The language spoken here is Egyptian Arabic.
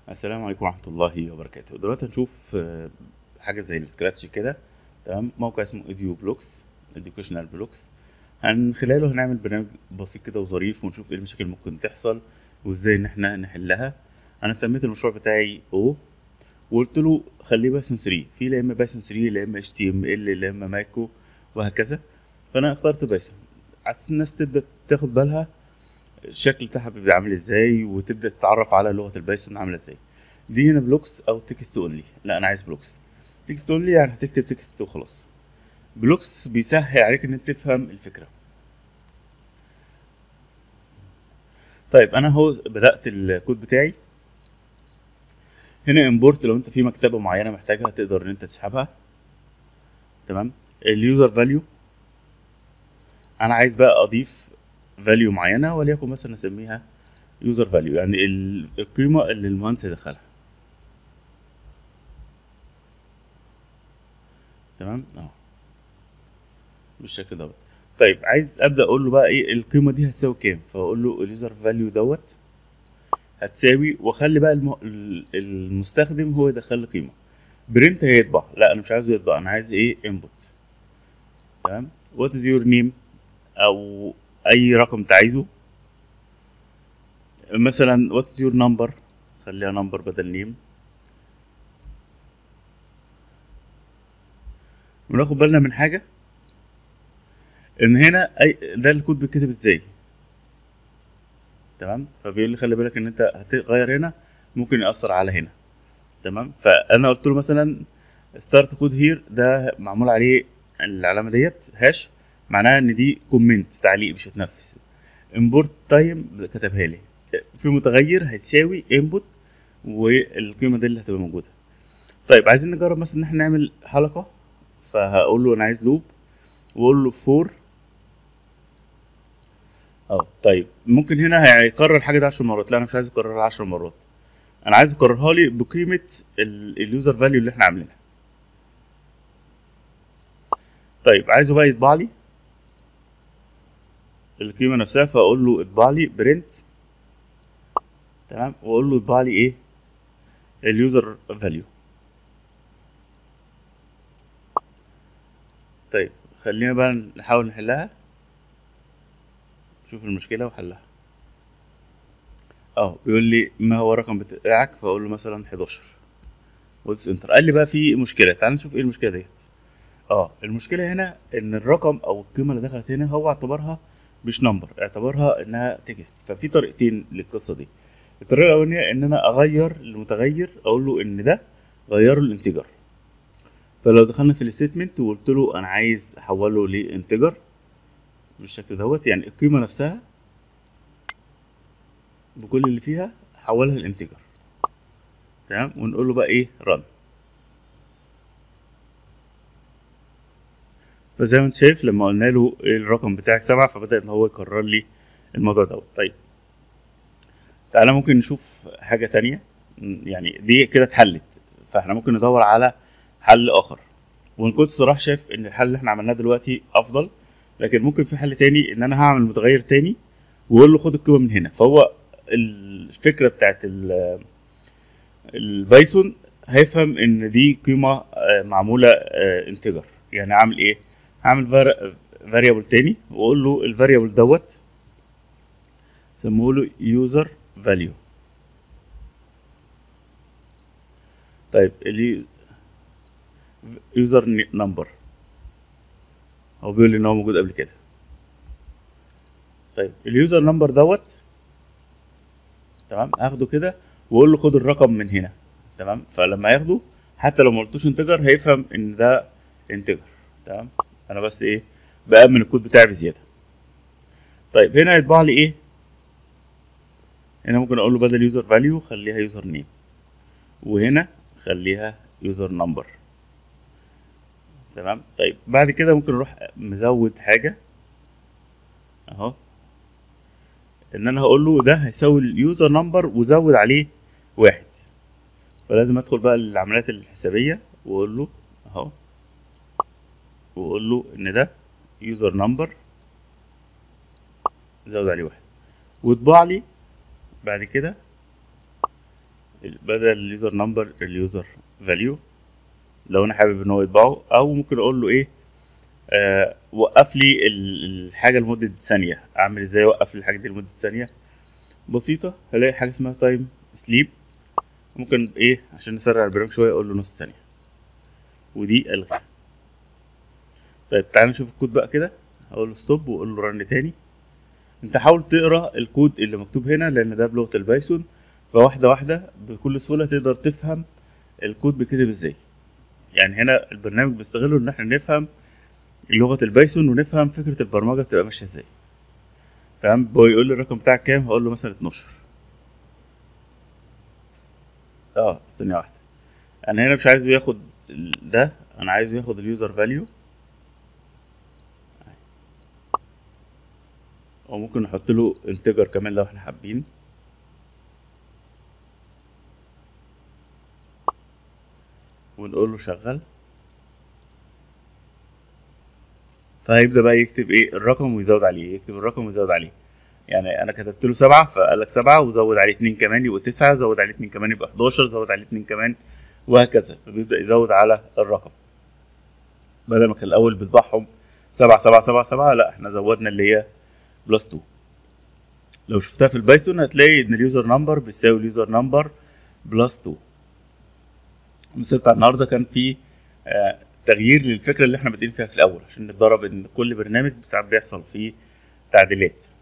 السلام عليكم ورحمة الله وبركاته دلوقتي هنشوف آه، حاجة زي السكراتش كده تمام موقع اسمه ايديو بلوكس educational بلوكس من خلاله هنعمل برنامج بسيط كده وظريف ونشوف ايه المشاكل اللي ممكن تحصل وازاي ان احنا نحلها انا سميت المشروع بتاعي او وقلت له خليه بايثون 3 في لا اما بايثون 3 لا اما اتش تي ام ال لا اما مايكرو وهكذا فانا اخترت بايثون عشان الناس تبدا تاخد بالها الشكل بتاعها بيبقى عامل ازاي وتبدا تتعرف على لغه البايثون عامله ازاي دي هنا بلوكس او تكست اونلي لا انا عايز بلوكس تكست اونلي يعني هتكتب تكست وخلاص بلوكس بيسهل عليك ان انت تفهم الفكره طيب انا هو بدات الكود بتاعي هنا امبورت لو انت في مكتبه معينه محتاجها تقدر ان انت تسحبها تمام اليوزر فاليو انا عايز بقى اضيف فاليو معينه وليكن مثلا اسميها يوزر فاليو يعني ال- القيمه اللي المهندس يدخلها تمام اه بالشكل دوت طيب عايز ابدا اقول له بقى ايه القيمه دي هتساوي كام فاقول له اليوزر فاليو دوت هتساوي واخلي بقى الم... ال- المستخدم هو يدخل لي قيمه برنت هيطبع لا انا مش عايزه يطبع انا عايز ايه انبوت تمام وات از يور نيم او اي رقم انت عايزه مثلا وات از يور نمبر خليها نمبر بدل نيم وناخد بالنا من حاجه ان هنا اي ده الكود بيتكتب ازاي تمام فبيقول لي خلي بالك ان انت هتغير هنا ممكن ياثر على هنا تمام فانا قلت له مثلا ستارت كود هير ده معمول عليه العلامه ديت هاش معناها ان دي كومنت تعليق مش هتنفذ امبورت تايم كتبها لي في متغير هتساوي انبوت والقيمه دي اللي هتبقى موجوده طيب عايزين نجرب مثلا ان احنا نعمل حلقه فهقول له انا عايز لوب واقول له فور اه طيب ممكن هنا هيكرر الحاجه دي 10 مرات لا انا مش عايز يكررها 10 مرات انا عايز يكررها لي بقيمه ال- اليوزر فاليو اللي احنا عاملينها طيب عايزه بقى يطبع لي القيمه نفسها فاقول له اطبع لي برنت تمام واقول له اطبع لي ايه اليوزر فاليو طيب خلينا بقى نحاول نحلها شوف المشكله وحلها اه بيقول لي ما هو الرقم بتاعك فاقول له مثلا 11 وادوس انتر قال لي بقى في مشكله تعال نشوف ايه المشكله ديت اه المشكله هنا ان الرقم او القيمه اللي دخلت هنا هو اعتبرها مش نمبر اعتبرها انها تكست ففي طريقتين للقصه دي الطريقه الاولانيه ان انا اغير المتغير اقول له ان ده غيره الانتجر فلو دخلنا في الستمنت وقلت له انا عايز احوله لانتجر بالشكل دوت يعني القيمه نفسها بكل اللي فيها حولها لانتجر تمام ونقول له بقى ايه رن فزي ما انت شايف لما قلنا له إيه الرقم بتاعك سبعة فبدأ ان هو يكرر لي الموضوع دوت طيب تعالى ممكن نشوف حاجة تانية م، يعني دي كده اتحلت فاحنا ممكن ندور على حل اخر وان كنت صراحة شايف ان الحل اللي احنا عملناه دلوقتي افضل لكن ممكن في حل تاني ان انا هعمل متغير تاني واقول له خد القيمة من هنا فهو الفكرة بتاعت ال- البايثون هيفهم ان دي قيمة آه، معمولة انتجر يعني عامل ايه هعمل فاريبل تاني واقول له الفاريبل دوت سموه له يوزر فاليو طيب اليوزر نمبر هو بيقول لي ان هو موجود قبل كده طيب اليوزر نمبر دوت تمام هاخده كده واقول له خد الرقم من هنا تمام فلما ياخده حتى لو ما قلتوش انتجر هيفهم ان ده انتجر تمام انا بس ايه بأمن الكود بتاعي بزياده طيب هنا يطبع لي ايه هنا ممكن اقول له بدل يوزر فاليو خليها يوزر نيم وهنا خليها يوزر نمبر تمام طيب بعد كده ممكن اروح مزود حاجه اهو ان انا هقول له ده هيساوي اليوزر نمبر وزود عليه واحد فلازم ادخل بقى للعمليات الحسابيه واقول له اهو واقول له ان ده يوزر نمبر زود عليه واحد وطبع لي بعد كده بدل اليوزر نمبر اليوزر فاليو لو انا حابب ان هو يطبعه او ممكن اقول له ايه آه وقف لي ال- الحاجه لمده ثانيه اعمل ازاي اوقف لي الحاجه دي لمده ثانيه بسيطه هلاقي حاجه اسمها تايم سليب ممكن ايه عشان نسرع البرنامج شويه اقول له نص ثانيه ودي الغي طيب تعال نشوف الكود بقى كده اقول له ستوب واقول له رن تاني انت حاول تقرا الكود اللي مكتوب هنا لان ده بلغه البايثون فواحده واحده بكل سهوله تقدر تفهم الكود بيتكتب ازاي يعني هنا البرنامج بيستغله ان احنا نفهم لغه البايثون ونفهم فكره البرمجه بتبقى ماشيه ازاي تمام هو يقول لي الرقم بتاعك كام هقول له مثلا 12 اه ثانيه واحده انا هنا مش عايزه ياخد ال- ده انا عايزه ياخد اليوزر فاليو او ممكن نحط له انتجر كمان لو احنا حابين ونقول له شغل فهيبدأ بقى يكتب ايه الرقم ويزود عليه يكتب الرقم ويزود عليه يعني انا كتبت له سبعة فقال لك سبعة وزود عليه اتنين كمان يبقى تسعة زود عليه اتنين كمان يبقى 11 زود عليه اتنين كمان وهكذا فبيبدأ يزود على الرقم بدل ما كان الاول بيطبعهم سبعة سبعة سبعة سبعة لا احنا زودنا اللي هي بلس 2 لو شفتها في البايثون هتلاقي ان اليوزر نمبر بيساوي اليوزر نمبر بلس 2 المثال بتاع النهارده كان فيه آه، تغيير للفكره اللي احنا بادئين فيها في الاول عشان نتدرب ان كل برنامج ساعات بيحصل فيه تعديلات